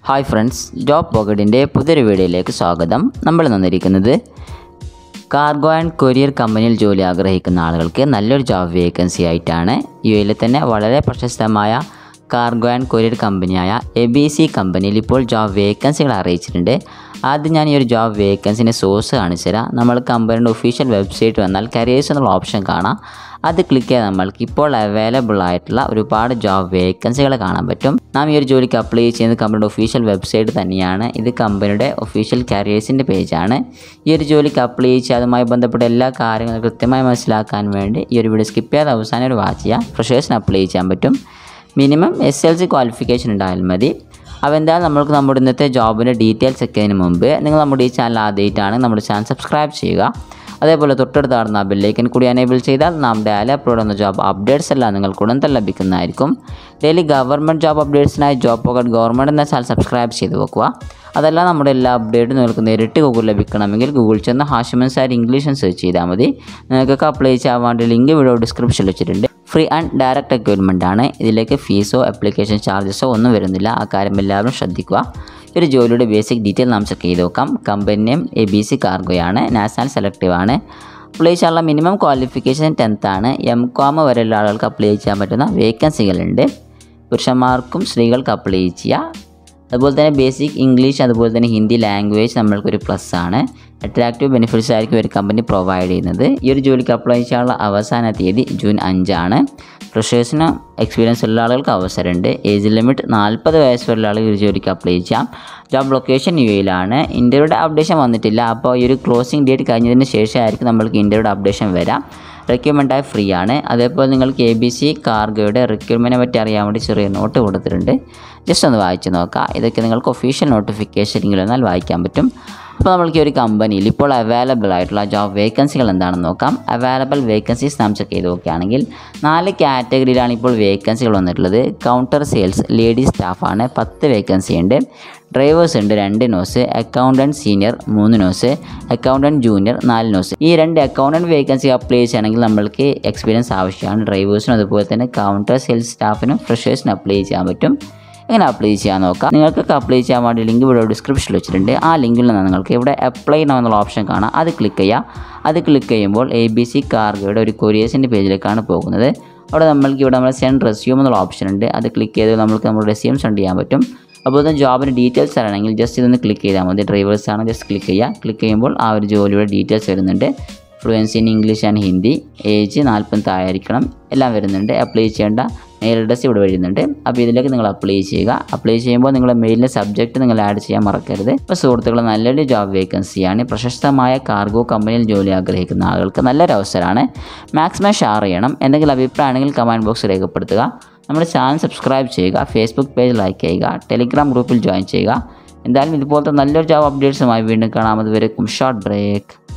hi friends job പോക്കറ്റിൻ്റെ പുതിയൊരു വീഡിയോയിലേക്ക് സ്വാഗതം നമ്മൾ നിന്നിരിക്കുന്നത് കാർഗോ ആൻഡ് കൊറിയർ കമ്പനിയിൽ ജോലി ആഗ്രഹിക്കുന്ന ആളുകൾക്ക് നല്ലൊരു ജോബ് വേക്കൻസി ആയിട്ടാണ് യു എയിൽ തന്നെ വളരെ പ്രശസ്തമായ കാർഗോ ആൻഡ് കൊറിയർ കമ്പനിയായ എ ബി സി കമ്പനിയിൽ ഇപ്പോൾ ജോബ് വേക്കൻസികൾ അറിയിച്ചിട്ടുണ്ട് ആദ്യം ഞാൻ ഈ ഒരു ജോബ് വേക്കൻസിൻ്റെ സോഴ്സ് കാണിച്ചു തരാം നമ്മൾ കമ്പനിയുടെ ഒഫീഷ്യൽ വെബ്സൈറ്റ് വന്നാൽ കരിയേഴ്സ് എന്നുള്ള ഓപ്ഷൻ കാണാം അത് ക്ലിക്ക് ചെയ്താൽ നമ്മൾക്ക് ഇപ്പോൾ അവൈലബിൾ ആയിട്ടുള്ള ഒരുപാട് ജോബ് വേക്കൻസികൾ കാണാൻ പറ്റും നാം ഈ ഒരു ജോലിക്ക് അപ്ലൈ ചെയ്യുന്നത് കമ്പനിയുടെ ഒഫീഷ്യൽ വെബ്സൈറ്റ് തന്നെയാണ് ഇത് കമ്പനിയുടെ ഒഫീഷ്യൽ കരിയേഴ്സിൻ്റെ പേജാണ് ഈ ഒരു ജോലിക്ക് അപ്ലൈ ചെയ്യുക അതുമായി ബന്ധപ്പെട്ട എല്ലാ കാര്യങ്ങളും കൃത്യമായി മനസ്സിലാക്കാൻ വേണ്ടി ഈ ഒരു വീഡിയോ സ്കിപ്പ് ചെയ്യാതെ അവസാനം ഒരു വാച്ച് ചെയ്യാം ഫ്രഷേഴ്സിന് അപ്ലൈ ചെയ്യാൻ പറ്റും minimum S L C qualification ഉണ്ടായാൽ മതി അപ്പോൾ എന്തായാലും നമ്മൾക്ക് നമ്മുടെ ഇന്നത്തെ ജോബിൻ്റെ ഡീറ്റെയിൽസ് ഒക്കെ അതിന് മുമ്പ് നിങ്ങൾ നമ്മുടെ ഈ ചാനൽ ആദ്യമായിട്ടാണ് നമ്മുടെ ചാനൽ സബ്സ്ക്രൈബ് ചെയ്യുക അതേപോലെ തൊട്ടടുത്ത് കാണുന്ന ബെല്ലൈക്കൻ കൂടി എനേബിൾ ചെയ്താൽ നാം ഡയലി അപ്ലോഡ് ചെയ്യുന്ന ജോബ് അപ്ഡേറ്റ്സ് എല്ലാം നിങ്ങൾക്ക് ഉടൻ തന്നെ ലഭിക്കുന്നതായിരിക്കും ഡെയിലി ഗവൺമെൻറ് ജോബ് അപ്ഡേറ്റ്സിനായി ജോബ് പോക്കറ്റ് ഗവൺമെൻറ് എന്ന ചാനൽ സബ്സ്ക്രൈബ് ചെയ്ത് വെക്കുക അതല്ല നമ്മുടെ എല്ലാ അപ്ഡേറ്റും നിങ്ങൾക്ക് നേരിട്ട് ഗൂഗിൾ ലഭിക്കണമെങ്കിൽ ഗൂഗിൾ ചെന്ന് ഹാഷിമൻ സാർ ഇംഗ്ലീഷ് എന്ന് സെർച്ച് ചെയ്താൽ മതി നിങ്ങൾക്കൊക്കെ അപ്ലൈ ചെയ്യാൻ വേണ്ടി ലിങ്ക് വീഡിയോ ഡിസ്ക്രിപ്ഷനിൽ വെച്ചിട്ടുണ്ട് ഫ്രീ ആൻഡ് ഡയറക്റ്റ് റിക്വയർമെൻ്റ് ആണ് ഇതിലേക്ക് ഫീസോ ആപ്ലിക്കേഷൻ ചാർജസോ ഒന്നും വരുന്നില്ല ആ കാര്യം എല്ലാവരും ശ്രദ്ധിക്കുക ഈ ഒരു ജോലിയുടെ ബേസിക് ഡീറ്റെയിൽ നാം ചെക്ക് ചെയ്ത് നോക്കാം company name A B C കാർഗോയാണ് നാഷണൽ സെലക്റ്റീവ് ആണ് അപ്ലൈ ചെയ്യാനുള്ള മിനിമം ക്വാളിഫിക്കേഷൻ ടെൻത്ത് ആണ് എം കോം വരെയുള്ള ആളുകൾക്ക് അപ്ലൈ ചെയ്യാൻ പറ്റുന്ന വേക്കൻസികളുണ്ട് പുരുഷന്മാർക്കും സ്ത്രീകൾക്ക് അപ്ലൈ ചെയ്യാം അതുപോലെ തന്നെ ബേസിക് ഇംഗ്ലീഷ് അതുപോലെ തന്നെ ഹിന്ദി ലാംഗ്വേജ് നമ്മൾക്കൊരു പ്ലസ് ആണ് അട്രാക്റ്റീവ് ബെനിഫിറ്റ്സ് ആയിരിക്കും ഒരു കമ്പനി പ്രൊവൈഡ് ചെയ്യുന്നത് ഈ ഒരു ജോലിക്ക് അപ്ലൈ ചെയ്യാനുള്ള അവസാന തീയതി ജൂൺ അഞ്ചാണ് ഫ്രഷേഴ്സിന് എക്സ്പീരിയൻസ് ഉള്ള ആളുകൾക്ക് അവസരമുണ്ട് ഏജ് ലിമിറ്റ് നാൽപ്പത് വയസ്സ് വരെയുള്ള ആളുകൾ ഈ ഒരു ജോലിക്ക് അപ്ലൈ ചെയ്യാം ജോബ് ലൊക്കേഷൻ യു എയിലാണ് ഇൻ്റർവ്യൂയുടെ അപ്ഡേഷൻ വന്നിട്ടില്ല അപ്പോൾ ഈ ഒരു ക്ലോസിംഗ് ഡേറ്റ് കഴിഞ്ഞതിന് ശേഷമായിരിക്കും നമ്മൾക്ക് ഇൻ്റർവ്യൂയുടെ അപ്ഡേഷൻ വരാം റിക്വയർമെൻറ്റായി ഫ്രീ ആണ് അതേപോലെ നിങ്ങൾക്ക് എ ബി സി കാർഗോയുടെ റിക്വയർമെൻറ്റിനെ പറ്റി അറിയാൻ വേണ്ടി ചെറിയ നോട്ട് കൊടുത്തിട്ടുണ്ട് ജസ്റ്റ് ഒന്ന് വായിച്ച് നോക്കാം ഇതൊക്കെ നിങ്ങൾക്ക് ഒഫീഷ്യൽ നോട്ടിഫിക്കേഷൻ ലിങ്കിൽ വന്നാൽ വായിക്കാൻ പറ്റും അപ്പോൾ നമ്മൾക്ക് ഈ ഒരു കമ്പനിയിൽ ഇപ്പോൾ അവൈലബിൾ ആയിട്ടുള്ള ജോബ് വേക്കൻസികൾ എന്താണെന്ന് നോക്കാം അവൈലബിൾ വേക്കൻസീസ് നാം ചെക്ക് ചെയ്ത് നോക്കുകയാണെങ്കിൽ നാല് കാറ്റഗറിയിലാണ് ഇപ്പോൾ വേക്കൻസികൾ വന്നിട്ടുള്ളത് കൗണ്ടർ സെയിൽസ് ലേഡി സ്റ്റാഫാണ് പത്ത് വേക്കൻസി ഉണ്ട് ഡ്രൈവേഴ്സ് ഉണ്ട് രണ്ട് നോസ് അക്കൗണ്ടൻറ്റ് സീനിയർ മൂന്ന് നോസ് അക്കൗണ്ടൻറ്റ് ജൂനിയർ നാല് നോസ് ഈ രണ്ട് അക്കൗണ്ടൻറ്റ് വേക്കൻസി അപ്ലൈ ചെയ്യണമെങ്കിൽ നമ്മൾക്ക് എക്സ്പീരിയൻസ് ആവശ്യമാണ് ഡ്രൈവേഴ്സിനും അതുപോലെ തന്നെ കൗണ്ടർ സെയിൽസ് സ്റ്റാഫിനും ഫ്രഷേഴ്സിനും അപ്ലൈ ചെയ്യാൻ പറ്റും എങ്ങനെ അപ്ലൈ ചെയ്യാൻ നോക്കാം നിങ്ങൾക്കൊക്കെ അപ്ലൈ ചെയ്യാൻ വേണ്ടി ലിങ്ക് ഇവിടെ ഡിസ്ക്രിപ്ഷനിൽ വെച്ചിട്ടുണ്ട് ആ ലിങ്കിൽ നിന്ന് നിങ്ങൾക്ക് ഇവിടെ അപ്ലൈ എന്നുള്ള ഓപ്ഷൻ കാണാം അത് ക്ലിക്ക് ചെയ്യുക അത് ക്ലിക്ക് ചെയ്യുമ്പോൾ എ ബി സി കാർഗോയുടെ ഒരു കൊറിയേഴ്സിൻ്റെ പേജിലേക്കാണ് പോകുന്നത് അവിടെ നമ്മൾക്ക് ഇവിടെ നമ്മൾ സെൻഡ് റെസ്യൂം എന്നുള്ള ഓപ്ഷൻ ഉണ്ട് അത് ക്ലിക്ക് ചെയ്ത് നമുക്ക് നമ്മുടെ റെസ്യൂം സെൻഡ് ചെയ്യാൻ പറ്റും അപ്പോൾ തന്നെ ജോബിൻ്റെ ഡീറ്റെയിൽസ് അറിയണമെങ്കിൽ ജസ്റ്റ് ഇതൊന്ന് ക്ലിക്ക് ചെയ്താൽ മതി ഡ്രൈവേഴ്സ് ആണ് ജസ്റ്റ് ക്ലിക്ക് ചെയ്യുക ക്ലിക്ക് ചെയ്യുമ്പോൾ ആ ഒരു ജോലിയുടെ ഡീറ്റെയിൽസ് വരുന്നുണ്ട് fluency in English and Hindi age നാൽപ്പത് താഴായിരിക്കണം എല്ലാം വരുന്നുണ്ട് അപ്ലൈ ചെയ്യേണ്ട മെയിൽ അഡ്രസ്സ് ഇവിടെ വരുന്നുണ്ട് അപ്പോൾ ഇതിലേക്ക് നിങ്ങൾ അപ്ലൈ ചെയ്യുക അപ്ലൈ ചെയ്യുമ്പോൾ നിങ്ങളുടെ മെയിലിൻ്റെ സബ്ജക്റ്റ് നിങ്ങൾ ആഡ് ചെയ്യാൻ മറക്കരുത് ഇപ്പോൾ സുഹൃത്തുക്കൾ നല്ലൊരു ജോബ് വേക്കൻസിയാണ് പ്രശസ്തമായ കാർഗോ കമ്പനിയിൽ ജോലി ആഗ്രഹിക്കുന്ന ആളുകൾക്ക് നല്ലൊരു അവസരമാണ് മാക്സിമം ഷെയർ ചെയ്യണം എന്തെങ്കിലും അഭിപ്രായമാണെങ്കിൽ കമൻറ്റ് ബോക്സ് രേഖപ്പെടുത്തുക നമ്മുടെ ചാനൽ സബ്സ്ക്രൈബ് ചെയ്യുക ഫേസ്ബുക്ക് പേജ് ലൈക്ക് ചെയ്യുക ടെലിഗ്രാം ഗ്രൂപ്പിൽ ജോയിൻ ചെയ്യുക എന്തായാലും ഇതുപോലത്തെ നല്ലൊരു ജോബ് അപ്ഡേറ്റ്സുമായി വീണ്ടും കാണാം അതുവരെക്കും ഷോർട്ട് ബ്രേക്ക്